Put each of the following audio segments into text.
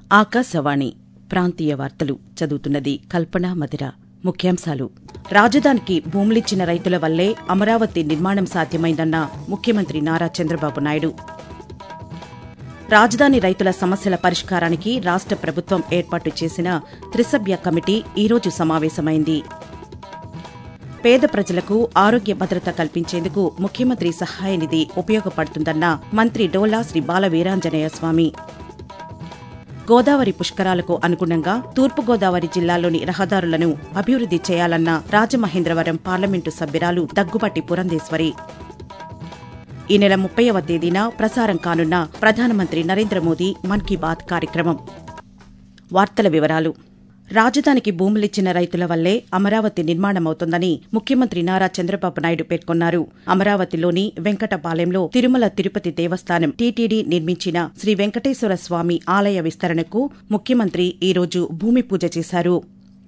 ఆకాశవాణి ప్రాంతీయ వార్తలు చదువుతున్నది కల్పన మదిర ముఖ్యాంశాలు రాజధానికి భూములిచ్చిన రైతుల వల్లే అమరావతి నిర్మాణం సాధ్యమైందన్న ముఖ్యమంత్రి నారా చంద్రబాబు నాయుడు రాజధాని రైతుల సమస్యల పరిష్కారానికి రాష్ట ప్రభుత్వం ఏర్పాటు చేసిన త్రిసభ్య కమిటీ ఈరోజు సమావేశమైంది పేద ప్రజలకు ఆరోగ్య భద్రత కల్పించేందుకు ముఖ్యమంత్రి సహాయ నిధి ఉపయోగపడుతుందన్న మంత్రి డోలా శ్రీ బాల వీరాంజనేయ స్వామి గోదావరి పుష్కరాలకు అనుగుణంగా తూర్పుగోదావరి జిల్లాలోని రహదారులను అభివృద్ది చేయాలన్న రాజమహేంద్రవరం పార్లమెంటు సభ్యురాలు దగ్గుబాటి పురంధేశ్వరి ఈ నెల ముప్పైవ తేదీన ప్రసారం కానున్న ప్రధానమంత్రి నరేంద్ర మోదీ మన్ కీ బాత్ కార్యక్రమం వార్తల వివరాలు రాజధానికి భూములిచ్చిన రైతుల వల్లే అమరావతి నిర్మాణమవుతోందని ముఖ్యమంత్రి నారా చంద్రబాబు నాయుడు పేర్కొన్నారు అమరావతిలోని వెంకటపాలెంలో తిరుమల తిరుపతి దేవస్థానం టీటీడీ నిర్మించిన శ్రీ వెంకటేశ్వర స్వామి ఆలయ విస్తరణకు ముఖ్యమంత్రి ఈరోజు భూమి పూజ చేశారు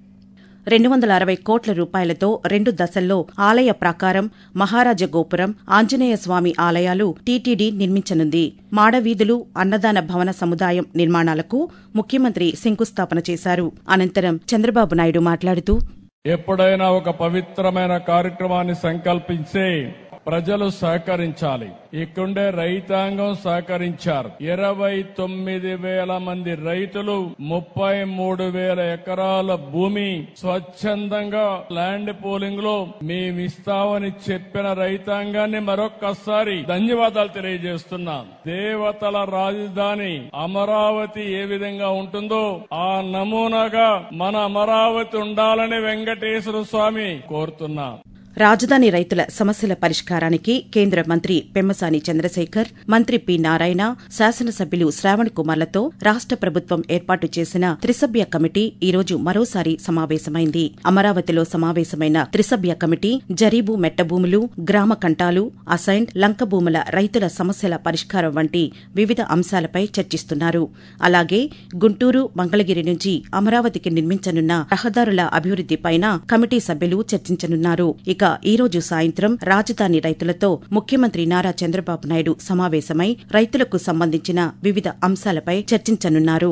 రెండు వందల అరవై కోట్ల రూపాయలతో రెండు దశల్లో ఆలయ ప్రాకారం మహారాజ గోపురం ఆంజనేయ స్వామి ఆలయాలు టీటీడీ నిర్మించనుంది మాడవీధులు అన్నదాన భవన సముదాయం నిర్మాణాలకు ముఖ్యమంత్రి శంకుస్థాపన చేశారు అనంతరం చంద్రబాబు నాయుడు మాట్లాడుతూ ఎప్పుడైనా ఒక పవిత్రమైన కార్యక్రమాన్ని సంకల్పించి ప్రజలు సహకరించాలి ఇక్కడుండే రైతాంగం సహకరించారు ఇరవై తొమ్మిది వేల మంది రైతులు ముప్పై మూడు వేల ఎకరాల భూమి స్వచ్ఛందంగా ల్యాండ్ పోలింగ్ లో మేమిస్తామని చెప్పిన రైతాంగాన్ని మరొక్కసారి ధన్యవాదాలు తెలియజేస్తున్నాం దేవతల రాజధాని అమరావతి ఏ విధంగా ఉంటుందో ఆ నమూనాగా మన అమరావతి ఉండాలని వెంకటేశ్వర స్వామి కోరుతున్నాం రాజధాని రైతుల సమస్యల పరిష్కారానికి కేంద్ర మంత్రి పెమ్మసాని చంద్రశేఖర్ మంత్రి పి నారాయణ శాసనసభ్యులు శ్రావణ్ కుమార్లతో రాష్ట ప్రభుత్వం ఏర్పాటు చేసిన త్రిసభ్య కమిటీ ఈరోజు మరోసారి సమావేశమైంది అమరావతిలో సమావేశమైన త్రిసభ్య కమిటీ జరీబు మెట్టభూములు గ్రామ కంటాలు అసైన్ లంక భూముల రైతుల సమస్యల పరిష్కారం వంటి వివిధ అంశాలపై చర్చిస్తున్నారు అలాగే గుంటూరు మంగళగిరి నుంచి అమరావతికి నిర్మించనున్న రహదారుల అభివృద్దిపైన కమిటీ సభ్యులు చర్చించనున్నారు ఇక ఈ రోజు సాయంత్రం రాజధాని రైతులతో ముఖ్యమంత్రి నారా చంద్రబాబు నాయుడు సమావేశమై రైతులకు సంబంధించిన వివిధ అంశాలపై చర్చించనున్నారు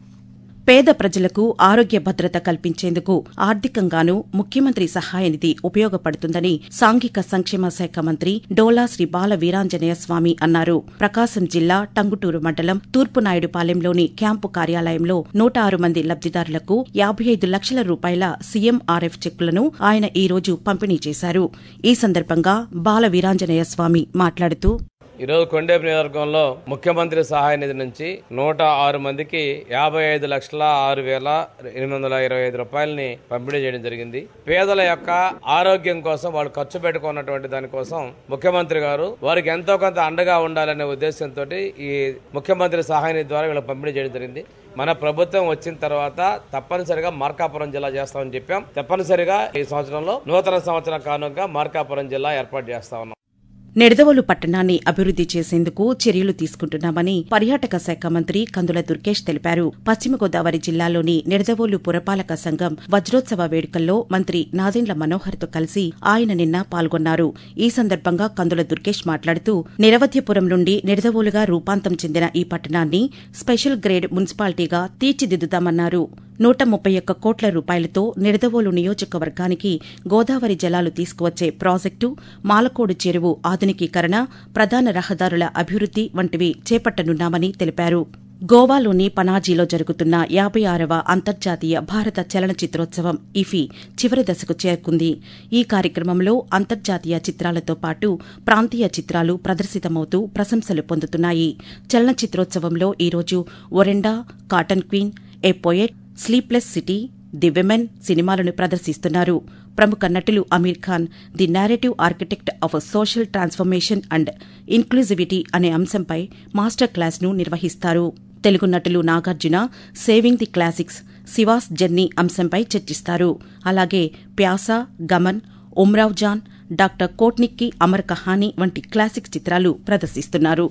పేద ప్రజలకు ఆరోగ్య భద్రత కల్పించేందుకు ఆర్థికంగానూ ముఖ్యమంత్రి సహాయ నిధి ఉపయోగపడుతుందని సాంఘిక సంక్షేమ శాఖ మంత్రి డోలా శ్రీ బాల వీరాంజనేయ స్వామి అన్నారు ప్రకాశం జిల్లా టంగుటూరు మండలం తూర్పునాయుడుపాలెంలోని క్యాంపు కార్యాలయంలో నూట ఆరు మంది లబ్దిదారులకు యాభై ఐదు లక్షల రూపాయల సీఎంఆర్ఎఫ్ చెక్కులను ఆయన ఈ రోజు పంపిణీ చేశారు ఈ సందర్భంగా బాల వీరాంజనేయ స్వామి మాట్లాడుతూ ఈరోజు కొండేపు నియోజకవర్గంలో ముఖ్యమంత్రి సహాయ నిధి నుంచి నూట ఆరు మందికి యాభై ఐదు లక్షల ఆరు వేల ఎనిమిది వందల ఇరవై ఐదు రూపాయలని పంపిణీ చేయడం జరిగింది పేదల యొక్క ఆరోగ్యం కోసం వాళ్ళు ఖర్చు పెట్టుకున్నటువంటి దానికోసం ముఖ్యమంత్రి గారు వారికి ఎంతో కొంత అండగా ఉండాలనే ఉద్దేశంతో ఈ ముఖ్యమంత్రి సహాయ నిధి ద్వారా వీళ్ళకి పంపిణీ చేయడం జరిగింది మన ప్రభుత్వం వచ్చిన తర్వాత తప్పనిసరిగా మార్కాపురం జిల్లా చేస్తామని చెప్పాం తప్పనిసరిగా ఈ సంవత్సరంలో నూతన సంవత్సరం కానుక మార్కాపురం జిల్లా ఏర్పాటు చేస్తా ఉన్నాం నిడదవోలు పట్టణాన్ని అభివృద్ది చేసేందుకు చర్యలు తీసుకుంటున్నామని పర్యాటక శాఖ మంత్రి కందుల దుర్గేష్ తెలిపారు పశ్చిమ గోదావరి జిల్లాలోని నిడదవోలు పురపాలక సంఘం వజ్రోత్సవ వేడుకల్లో మంత్రి నాదెండ్ల మనోహర్తో కలిసి ఆయన నిన్న పాల్గొన్నారు ఈ సందర్భంగా కందుల దుర్గేష్ మాట్లాడుతూ నిరవధ్యపురం నుండి నిడదవోలుగా రూపాంతం చెందిన ఈ పట్టణాన్ని స్పెషల్ గ్రేడ్ మున్సిపాలిటీగా తీర్చిదిద్దుతామన్నారు నూట ముప్పై ఒక్క కోట్ల రూపాయలతో నిడదవోలు నియోజకవర్గానికి గోదావరి జలాలు తీసుకువచ్చే ప్రాజెక్టు మాలకోడు చెరువు ఆధునికీకరణ ప్రధాన రహదారుల అభివృద్ది వంటివి చేపట్టనున్నామని తెలిపారు గోవాలోని పనాజీలో జరుగుతున్న యాభై ఆరవ అంతర్జాతీయ భారత చలనచిత్రోత్సవం ఇఫీ చివరి దశకు చేరుకుంది ఈ కార్యక్రమంలో అంతర్జాతీయ చిత్రాలతో పాటు ప్రాంతీయ చిత్రాలు ప్రదర్శితమవుతూ ప్రశంసలు పొందుతున్నాయి చలనచిత్రోత్సవంలో ఈరోజు ఒరెండా cotton queen A poet sleepless city the women సినిమాలను ప్రదర్శిస్తున్నారు ప్రముఖ నటులు Aamir Khan the narrative architect of social transformation and inclusivity అనే అంశంపై మాస్టర్ క్లాస్ను నిర్వహిస్తారు తెలుగు నటులు Nagarjuna saving the classics Shiva's journey అంశంపై చర్చిస్తారు అలాగే ప్యాస గమన్ ఉమ్రావ్ జాన్ డాక్టర్ కోట్నిక్కి అమర్ కహానీ వంటి క్లాసిక్ చిత్రాలు ప్రదర్శిస్తున్నారు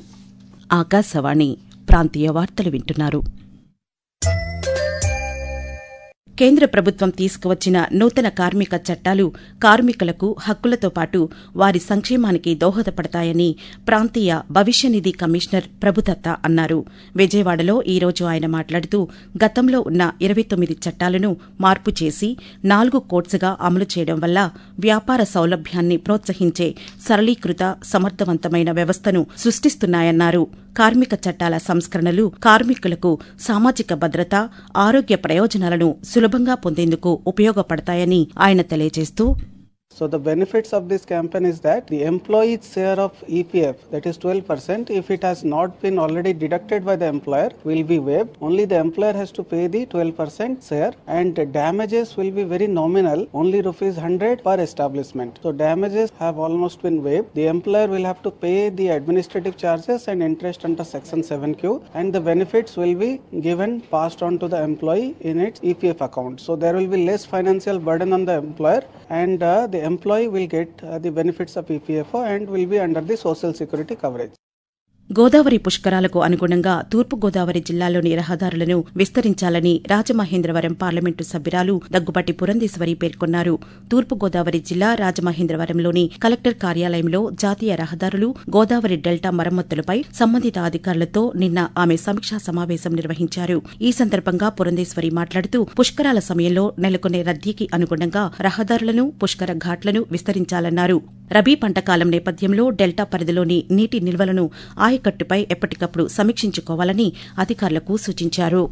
ఆకాశవాణి ప్రాంతీయ వార్తలు వింటున్నారు కేంద్ర ప్రభుత్వం తీసుకువచ్చిన నూతన కార్మిక చట్టాలు కార్మికులకు హక్కులతో పాటు వారి సంక్షేమానికి దోహదపడతాయని ప్రాంతీయ భవిష్య నిధి కమిషనర్ ప్రభుదత్త అన్నారు విజయవాడలో ఈ రోజు ఆయన మాట్లాడుతూ గతంలో ఉన్న ఇరవై తొమ్మిది చట్టాలను మార్పు చేసి నాలుగు కోట్స్గా అమలు చేయడం వల్ల వ్యాపార సౌలభ్యాన్ని ప్రోత్సహించే సరళీకృత సమర్థవంతమైన వ్యవస్థను సృష్టిస్తున్నాయన్నారు కార్మిక చట్టాల సంస్కరణలు కార్మికులకు సామాజిక భద్రత ఆరోగ్య ప్రయోజనాలను సులభంగా పొందేందుకు ఉపయోగపడతాయని ఆయన తెలియజేస్తూ So the benefits of this campaign is that the employee's share of EPF, that is 12%, if it has not been already deducted by the employer, will be waived. Only the employer has to pay the 12% share and damages will be very nominal, only rupees 100 per establishment. So damages have almost been waived. The employer will have to pay the administrative charges and interest under section 7Q and the benefits will be given passed on to the employee in its EPF account. So there will be less financial burden on the employer and uh, the employee will get uh, the benefits of EPFO and will be under the social security coverage. Godavari పుష్కరాలకు అనుగుణంగా తూర్పు గోదావరి జిల్లాలోని రహదారులను విస్తరించాలని Rajamahendravaram parliament సభ్యురాలు దగ్గుబాటి పురంధేశ్వరి పేర్కొన్నారు తూర్పు గోదావరి జిల్లా రాజమహేంద్రవరంలోని collector కార్యాలయంలో జాతీయ రహదారులు గోదావరి డెల్టా మరమ్మతులపై సంబంధిత అధికారులతో నిన్న ఆమె సమీక్షా సమావేశం నిర్వహించారు ఈ సందర్భంగా పురంధేశ్వరి మాట్లాడుతూ పుష్కరాల సమయంలో నెలకొనే రద్దీకి అనుగుణంగా రహదారులను పుష్కర ఘాట్లను విస్తరించాలన్నారు రబీ పంటకాలం నేపథ్యంలో డెల్టా పరిధిలోని నీటి నిల్వలను ఆయకట్టుపై ఎప్పటికప్పుడు సమీక్షించుకోవాలని అధికారులకు సూచించారు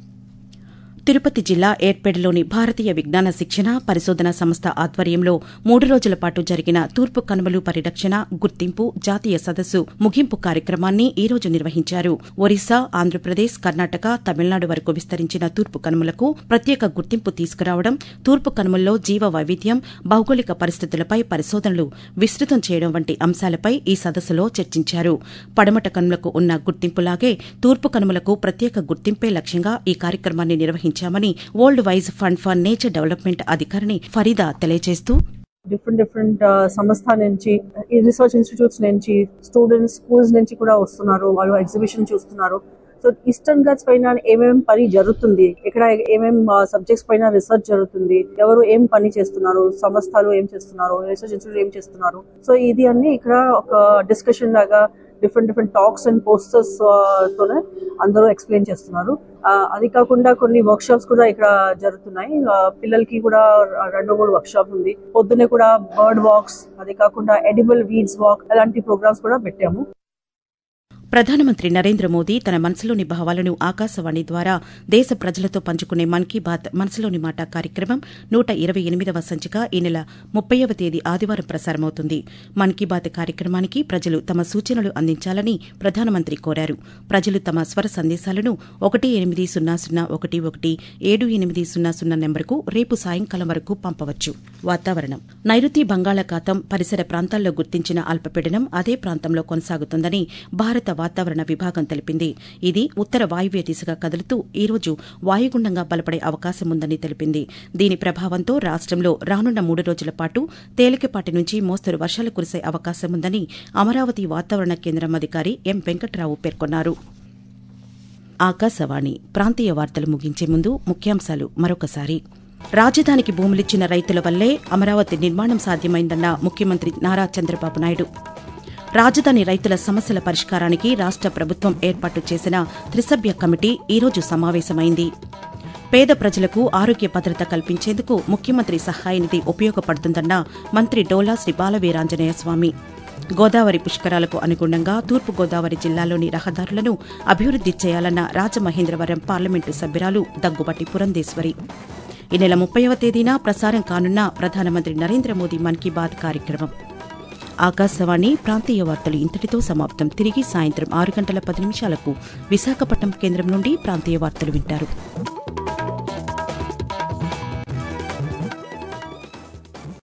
తిరుపతి జిల్లా ఏర్పేడులోని భారతీయ విజ్ఞాన శిక్షణ పరిశోధన సంస్థ ఆధ్వర్యంలో మూడు రోజుల పాటు జరిగిన తూర్పు కనుమలు పరిరక్షణ గుర్తింపు జాతీయ సదస్సు ముగింపు కార్యక్రమాన్ని ఈ రోజు నిర్వహించారు ఒరిస్సా ఆంధ్రప్రదేశ్ కర్ణాటక తమిళనాడు వరకు విస్తరించిన తూర్పు కనుమలకు ప్రత్యేక గుర్తింపు తీసుకురావడం తూర్పు కనుమల్లో జీవ వైవిధ్యం భౌగోళిక పరిస్థితులపై పరిశోధనలు విస్తృతం చేయడం వంటి అంశాలపై ఈ సదస్సులో చర్చించారు పడమట కనుమలకు ఉన్న గుర్తింపులాగే తూర్పు కనుమలకు ప్రత్యేక గుర్తింపే లక్ష్యంగా ఈ కార్యక్రమాన్ని నిర్వహించారు నిర్వహించామని world wide fund for nature development అధికారిని ఫరీదా తెలియజేస్తూ డిఫరెంట్ డిఫరెంట్ సంస్థ నుంచి రీసెర్చ్ ఇన్స్టిట్యూట్స్ నుంచి స్టూడెంట్స్ స్కూల్స్ నుంచి కూడా వస్తున్నారు వాళ్ళు ఎగ్జిబిషన్ చూస్తున్నారు సో ఈస్టర్న్ ఘాట్స్ పైన ఏమేం పని జరుగుతుంది ఇక్కడ ఏమేం సబ్జెక్ట్స్ పైన రీసెర్చ్ జరుగుతుంది ఎవరు ఏం పని చేస్తున్నారు సంస్థలు ఏం చేస్తున్నారు రీసెర్చ్ ఇన్స్టిట్యూట్ ఏం చేస్తున్నారు సో ఇది అన్ని ఇక్కడ ఒక డిస్కషన్ లాగా different different talks and posters తోనే అందరూ ఎక్స్ప్లెయిన్ చేస్తున్నారు అది కాకుండా కొన్ని వర్క్ షాప్స్ కూడా ఇక్కడ జరుగుతున్నాయి పిల్లలకి కూడా రెండు మూడు వర్క్ షాప్ ఉంది పొద్దునే కూడా బర్డ్ వాక్స్ అది కాకుండా ఎడిబుల్ వీడ్స్ వాక్ అలాంటి ప్రోగ్రామ్స్ కూడా పెట్టాము ప్రధానమంత్రి నరేంద్ర మోదీ తన మనసులోని భావాలను ఆకాశవాణి ద్వారా దేశ ప్రజలతో పంచుకునే మన్ కీ బాత్ మనసులోని మాట కార్యక్రమం నూట ఇరవై ఎనిమిదవ సంచిక ఈ నెల ముప్పైవ తేదీ ఆదివారం ప్రసారమవుతుంది మన్ కీ బాత్ కార్యక్రమానికి ప్రజలు తమ సూచనలు అందించాలని ప్రధానమంత్రి కోరారు ప్రజలు తమ స్వర సందేశాలను ఒకటి ఎనిమిది సున్నా సున్నా ఒకటి ఒకటి ఏడు ఎనిమిది సున్నా సున్నా నెంబర్కు రేపు సాయంకాలం వరకు పంపవచ్చు వాతావరణం నైరుతి బంగాళాఖాతం పరిసర ప్రాంతాల్లో గుర్తించిన అల్పపీడనం అదే ప్రాంతంలో కొనసాగుతుందని భారత వాతావరణ విభాగం తెలిపింది ఇది ఉత్తర వాయువ్య దిశగా కదులుతూ ఈ రోజు వాయుగుండంగా బలపడే అవకాశం ఉందని తెలిపింది దీని ప్రభావంతో రాష్టంలో రానున్న మూడు రోజుల పాటు తేలికపాటి నుంచి మోస్తరు వర్షాలు కురిసే అవకాశం ఉందని అమరావతి వాతావరణ కేంద్రం అధికారి ఎం వెంకట్రావు పేర్కొన్నారు ఆకాశవాణి ప్రాంతీయ వార్తలు ముగించే ముందు ముఖ్యాంశాలు మరొకసారి రాజధానికి భూములిచ్చిన రైతుల వల్లే అమరావతి నిర్మాణం సాధ్యమైందన్న ముఖ్యమంత్రి నారా చంద్రబాబు నాయుడు రాజధాని రైతుల సమస్యల పరిష్కారానికి రాష్ట ప్రభుత్వం ఏర్పాటు చేసిన త్రిసభ్య కమిటీ ఈరోజు సమావేశమైంది పేద ప్రజలకు ఆరోగ్య భద్రత కల్పించేందుకు ముఖ్యమంత్రి సహాయ నిధి ఉపయోగపడుతుందన్న మంత్రి డోలా శ్రీ బాలవీరాంజనేయ స్వామి గోదావరి పుష్కరాలకు అనుగుణంగా తూర్పు గోదావరి జిల్లాలోని రహదారులను అభివృద్ది చేయాలన్న రాజమహేంద్రవరం పార్లమెంటు సభ్యురాలు దగ్గుబట్టి పురంధేశ్వరి ఈ నెల ముప్పైవ తేదీన ప్రసారం కానున్న ప్రధానమంత్రి నరేంద్ర మోదీ మన్ కీ బాత్ కార్యక్రమం ఆకాశవాణి ప్రాంతీయ వార్తలు ఇంతటితో సమాప్తం తిరిగి సాయంత్రం ఆరు గంటల పది నిమిషాలకు విశాఖపట్నం కేంద్రం నుండి ప్రాంతీయ వార్తలు వింటారు